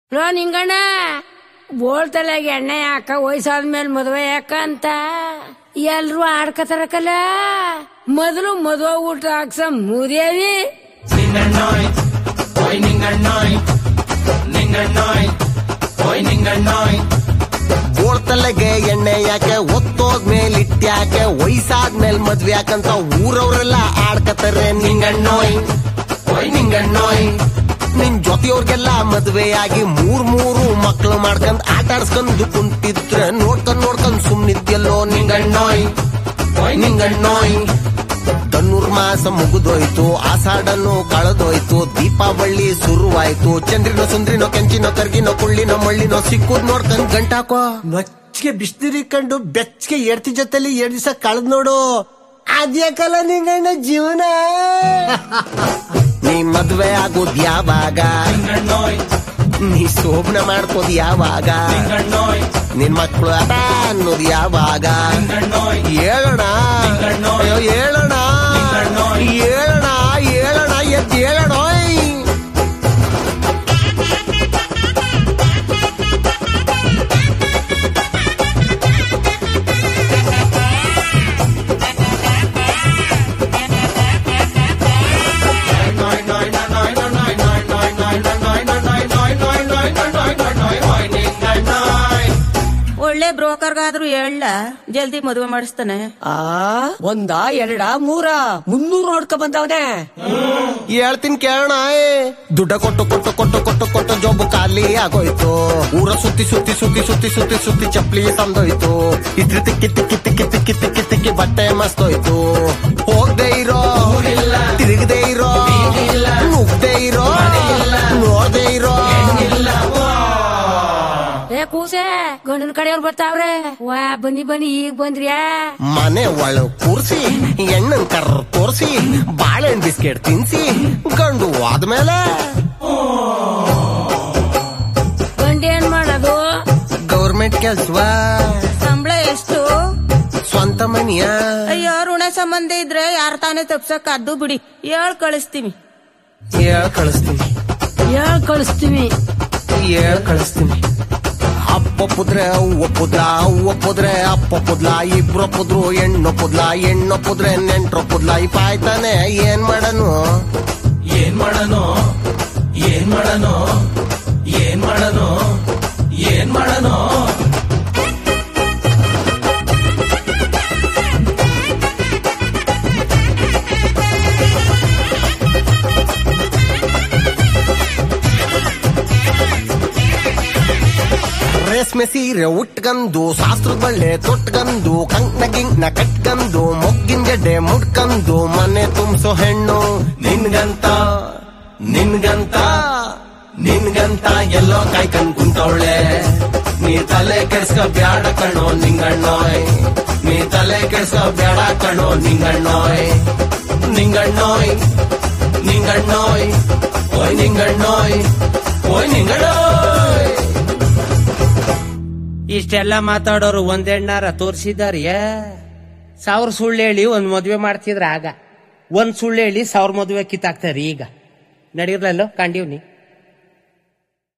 low Ninganna ಬೋಳ್ತಲೆಗೆ ಎಣ್ಣೆ ಯಾಕ ವಯಸ್ಸಾದ್ಮೇಲೆ ಮದುವೆ ಯಾಕ ಅಂತ ಎಲ್ರು ಆಡ್ಕತಾರಕಲ್ಲ ಮೊದಲು ಮದುವೆ ಊಟ ಹಾಕ್ಸ ಮುದೇವಿ ಬೋಳ್ತಲೆಗೆ ಎಣ್ಣೆ ಯಾಕೆ ಒತ್ತೋದ್ಮೇಲೆ ಇಟ್ಟ್ಯಾಕೆ ವಯಸ್ಸಾದ್ಮೇಲೆ ಮದ್ವೆ ಯಾಕಂತ ಊರವ್ರೆಲ್ಲ ಆಡ್ಕತಾರೆ ನಿಂಗಣ್ಣೋಯ್ ಓಯ್ ನಿಂಗಣ್ಣೋಯ್ ನಿನ್ ಜೊತೆಯವ್ರಿಗೆಲ್ಲ ಮದ್ವೆ ಆಗಿ ಮೂರ್ ಮೂರು ಮಕ್ಳು ಮಾಡ್ಕೊಂಡ್ ಆಟ ಆಡ್ಸ್ಕೊಂಡು ಕುಂತಿದ್ರೆ ನೋಡ್ಕೊಂಡ್ ನೋಡ್ಕೊಂಡ್ ಸುಮ್ನಿದ್ಯಲ್ಲೋ ನಿಂಗಣ್ಣೋಯ್ ಓಯ್ ನಿಂಗಣ್ಣೋಯ್ ತನ್ನೂರ್ ಮಾಸ ಮುಗಿದೋಯ್ತು ಆಷಾಢನು ಕಳೆದೋಯ್ತು ದೀಪಾವಳಿ ಶುರುವಾಯ್ತು ಚಂದ್ರಿನೋ ಸುಂದ್ರಿನೋ ಕೆಂಚಿನೋ ಕರ್ಗಿನೋ ಕುಳ್ಳಿನೋ ಮಳ್ಳಿನೋ ಸಿಕ್ಕುದ್ ನೋಡ್ಕೊಂಡ್ ಗಂಟಾಕೋ ನಚ್ಗೆ ಬಿಸ್ದಿರಿ ಕಂಡು ಬೆಚ್ಚಗೆ ಎಡ್ತಿ ಜೊತೆಲಿ ಎರಡ್ ದಿವಸ ಕಳೆದ್ ನೋಡು ಅದ್ಯಾಕಲ್ಲ ನಿಂಗಣ್ಣ ಜೀವನ ನೀ ಮದ್ವೆ ಆಗೋದ್ ಯಾವಾಗ ನೀ ಶೋಭನ ಮಾಡ್ಕೋದ್ ಯಾವಾಗ ನಿನ್ ಮಕ್ಳು ಅದ ಅನ್ನೋದ್ ಯಾವಾಗ ಹೇಳೋಣ ಅಯ್ಯೋ ಹೇಳೋಣ ಹೇಳೋಣ ಹೇಳೋಣ ಎದ್ದು ಹೇಳೋಣ ಒಳ್ಳೆ ಬ್ರೋಕರ್ಗಾದ್ರೂ ಹೇಳ ಜಲ್ದಿ ಮದುವೆ ಮಾಡಿಸ್ತಾನೆ ಆ ಒಂದ ಎರಡ ಮೂರ ಮುನ್ನೂರ್ ನೋಡ್ಕೊ ಬಂದವನೆ ಹೇಳ್ತೀನಿ ಕೇಳೋಣ ದುಡ್ಡ ಕೊಟ್ಟು ಕೊಟ್ಟು ಕೊಟ್ಟು ಕೊಟ್ಟು ಕೊಟ್ಟು ಜೊಬ್ಬು ಖಾಲಿ ಆಗೋಯ್ತು ಊರ ಸುತ್ತಿ ಸುತ್ತಿ ಸುತ್ತಿ ಸುತ್ತಿ ಸುತ್ತಿ ಸುತ್ತಿ ಚಪ್ಲಿ ತಂದೋಯ್ತು ಇದ್ರ ತಿಕ್ಕಿ ತಿಕ್ಕಿ ತಿಕ್ಕಿ ತಿಕ್ಕಿ ತಿಕ್ಕಿ ತಿಕ್ಕಿ ಬಟ್ಟೆ ಮಸ್ತೋಯ್ತು ಹೋಗ್ದೆ ಇರೋ ತಿರುಗದೆ ಇರೋ ನುಗ್ದೆ ಇರೋ ನೋಡ್ದೆ ಇರೋ ಏ ಕೂಸೆ ಗಂಡನ ಕಡೆಯವ್ರು ಬರ್ತಾವ್ರೆ ವಾ ಬನ್ನಿ ಬನ್ನಿ ಈಗ ಬಂದ್ರ್ಯಾ ಮನೆ ಒಳ ಕೂರ್ಸಿ ಎಣ್ಣನ್ ಕರ್ರ ತೋರ್ಸಿ ಬಾಳೆಹಣ್ಣು ಬಿಸ್ಕೆಟ್ ತಿನ್ಸಿ ಗಂಡು ಆದ್ಮೇಲೆ ಗಂಡ ಏನ್ ಮಾಡೋದು ಗೌರ್ಮೆಂಟ್ ಕೆಲ್ಸವಾ ಸಂಬಳ ಎಷ್ಟು ಸ್ವಂತ ಮನಿಯ ಅಯ್ಯೋ ಋಣ ಸಂಬಂಧ ಇದ್ರೆ ಯಾರ ತಾನೇ ತಪ್ಸಕ್ ಅದ್ದು ಬಿಡಿ ಹೇಳ್ ಕಳಿಸ್ತೀವಿ ಹೇಳ್ ಕಳಿಸ್ತೀನಿ ಹೇಳ್ ಕಳಿಸ್ತೀವಿ ಹೇಳ್ ಕಳಿಸ್ತೀನಿ ಅಪ್ಪ ಪುದ್ರೆ ಅವ್ವ ಪುದ್ರ ಅವ್ವ ಪುದ್ರೆ ಅಪ್ಪ ಪುದ್ಲ ಇಬ್ರು ಪುದ್ರು ಹೆಣ್ಣು ಪುದ್ಲ ಹೆಣ್ಣು ಪುದ್ರೆ ನೆಂಟ್ರು ಪುದ್ಲ ಈ ಪಾಯ್ತಾನೆ ಏನ್ ಮಾಡನು ಏನ್ ಮಾಡನೋ ಏನ್ ಮಾಡನೋ ಏನ್ ಮಾಡನೋ ಏನ್ ಮಾಡನೋ ರೇಷ್ಮೆ ಸೀರೆ ಉಟ್ಕಂದು ಶಾಸ್ತ್ರದ ಬಳ್ಳೆ ತೊಟ್ಕಂದು ಕಂಕ್ನ ಗಿಂಕ್ನ ಕಟ್ಕಂದು ಮೊಗ್ಗಿನ ಜಡ್ಡೆ ಮುಡ್ಕಂದು ಮನೆ ತುಂಬಿಸೋ ಹೆಣ್ಣು ನಿನ್ಗಂತ ನಿನ್ಗಂತ ನಿನ್ಗಂತ ಎಲ್ಲೋ ಕಾಯ್ಕೊಂಡ್ ಕುಂತವಳೆ ನೀ ತಲೆ ಕೆಡ್ಸ್ಕ ಬ್ಯಾಡ ಕಣೋ ನಿಂಗಣ್ಣೋಯ್ ನೀ ತಲೆ ಕೆಡ್ಸ್ಕ ಬ್ಯಾಡ ಕಣೋ ನಿಂಗಣ್ಣೋಯ್ ನಿಂಗಣ್ಣೋಯ್ ನಿಂಗಣ್ಣೋಯ್ ಓಯ್ ನಿಂಗಣ್ಣೋಯ್ ಓಯ್ ನಿಂಗಣ್ಣೋಯ್ ಇಷ್ಟೆಲ್ಲ ಮಾತಾಡೋರು ಒಂದೆಣ್ಣಾರ ತೋರಿಸಿದಾರಿಯ ಸಾವಿರ ಸುಳ್ಳು ಹೇಳಿ ಒಂದ್ ಮದ್ವೆ ಮಾಡ್ತಿದ್ರ ಆಗ ಒಂದ್ ಸುಳ್ಳು ಹೇಳಿ ಸಾವಿರ ಮದ್ವೆ ಕಿತ್ತಾಕ್ತಾರ ಈಗ ನಡೀರ್ಲಲ್ಲೋ ಕಂಡೀವ್ನಿ